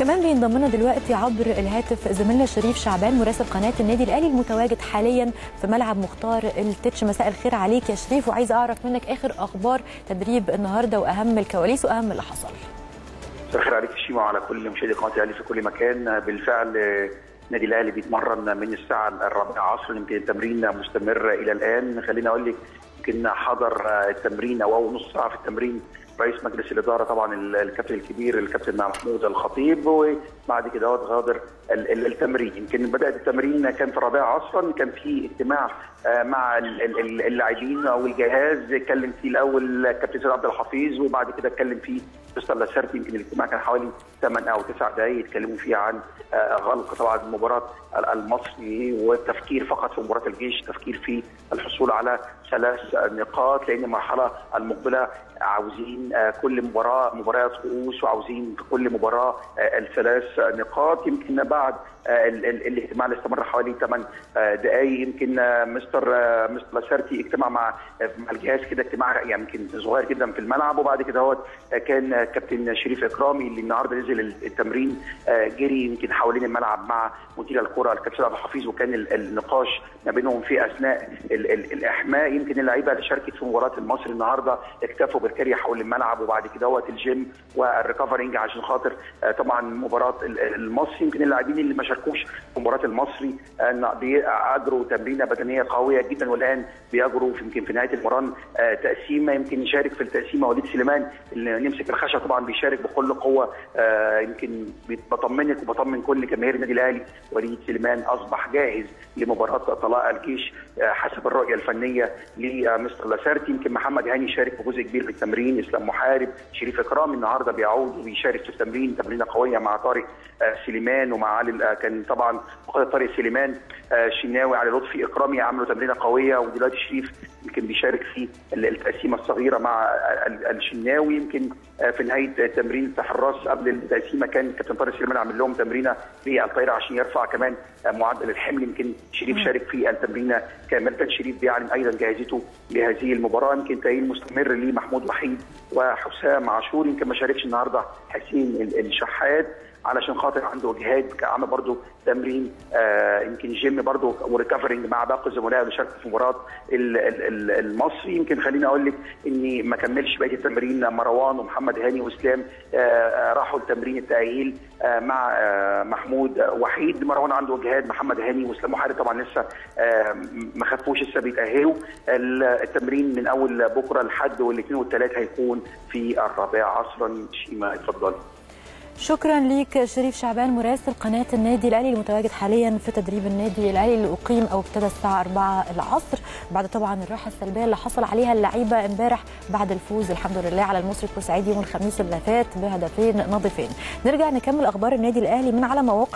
كمان بينضم لنا دلوقتي عبر الهاتف زميلنا شريف شعبان مراسل قناه النادي الاهلي المتواجد حاليا في ملعب مختار التتش مساء الخير عليك يا شريف وعايز اعرف منك اخر اخبار تدريب النهارده واهم الكواليس واهم اللي حصل مساء الخير عليك شيما وعلى كل مشاهدي قناه الاهلي في كل مكان بالفعل النادي الاهلي بيتمرن من الساعه الرابعه عصرا يمكن التمرين مستمر الى الان خليني اقول لك يمكن حضر التمرين او اول نص ساعه في التمرين رئيس مجلس الاداره طبعا الكابتن الكبير الكابتن محمود الخطيب وبعد كده غادر التمرين يمكن بدات التمرين كان في الرابعه عصرا كان في اجتماع مع اللاعبين او الجهاز اتكلم فيه الاول الكابتن سيد عبد الحفيظ وبعد كده اتكلم فيه مستر لاسارتي يمكن الاجتماع كان حوالي 8 او 9 دقائق يتكلموا فيه عن غلق طبعا مباراه المصري والتفكير فقط في مباراه الجيش التفكير في الحصول على ثلاث نقاط لان المرحله المقبله عاوزين كل مباراه مباريات كؤوس وعاوزين في كل مباراه الثلاث نقاط يمكن بعد الاجتماع اللي استمر حوالي 8 دقائق يمكن مستر مستر لاسارتي اجتمع مع مع الجهاز كده اجتماع يعني يمكن صغير جدا في الملعب وبعد كده هو كان كابتن شريف اكرامي اللي النهارده نزل التمرين جري يمكن حوالين الملعب مع مدير الكره الكابتن عبد الحفيظ وكان النقاش ما بينهم في اثناء الاحماء يمكن اللعيبه اللي شاركت في مباراه المصري النهارده اكتفوا بالكري حول الملعب وبعد كده هو الجيم والريكفرنج عشان خاطر طبعا مباراه المصري يمكن اللاعبين اللي ما شاركوش في مباراه المصري اجروا تمرينه بدنيه قويه جدا والان بيجروا يمكن في نهايه المران تقسيمه يمكن يشارك في التقسيمه وليد سليمان اللي نمسك الخشب طبعا بيشارك بكل قوه يمكن بطمنك وبطمن كل جماهير النادي الاهلي وليد سليمان اصبح جاهز لمباراه طلائع الجيش حسب الرؤيه الفنيه لمستر لاسارتي يمكن محمد هاني شارك بجزء كبير في التمرين اسلام محارب شريف اكرامي النهارده بيعود وبيشارك في التمرين تمرينه قويه مع طارق سليمان ومع علي كان طبعا قائد طارق سليمان شناوي علي لطفي اكرامي عملوا تمرينه قويه ودلوقتي شريف يمكن بيشارك في التقسيمه الصغيره مع الشناوي يمكن في نهايه تمرين الحراس قبل التقسيمه كان كابتن طارق سليمان عامل لهم تمرينه بالطايره عشان يرفع كمان معدل الحمل يمكن شريف شارك في التمرينه كامله شريف بيعلن ايضا جاهزيته لهذه المباراه يمكن تأهيل مستمر لمحمود وحيد وحسام عاشور يمكن ما شاركش النهارده حسين الشحات علشان خاطر عنده جهاد عمل برضه تمرين آه يمكن جيم برضه وريكفرنج مع باقي الزملاء اللي شاركوا في مباراه المصري يمكن خليني اقول لك اني ما كملش بقيه التمرين مروان ومحمد هاني واسلام آه راحوا لتمرين التاهيل آه مع آه محمود وحيد مروان عنده جهاد محمد هاني واسلام محارب طبعا لسه آه ما خفوش لسه بيتاهلوا التمرين من اول بكره لحد والاثنين والثلاث هيكون في الرابعه عصرا شيما اتفضلي شكرا ليك شريف شعبان مراسل قناه النادي الاهلي المتواجد حاليا في تدريب النادي الاهلي اللي اقيم او ابتدى الساعه 4 العصر بعد طبعا الراحه السلبيه اللي حصل عليها اللعيبه امبارح بعد الفوز الحمد لله على المصري البورسعيدي يوم الخميس اللي فات بهدفين نظيفين نرجع نكمل اخبار النادي الاهلي من على مواقع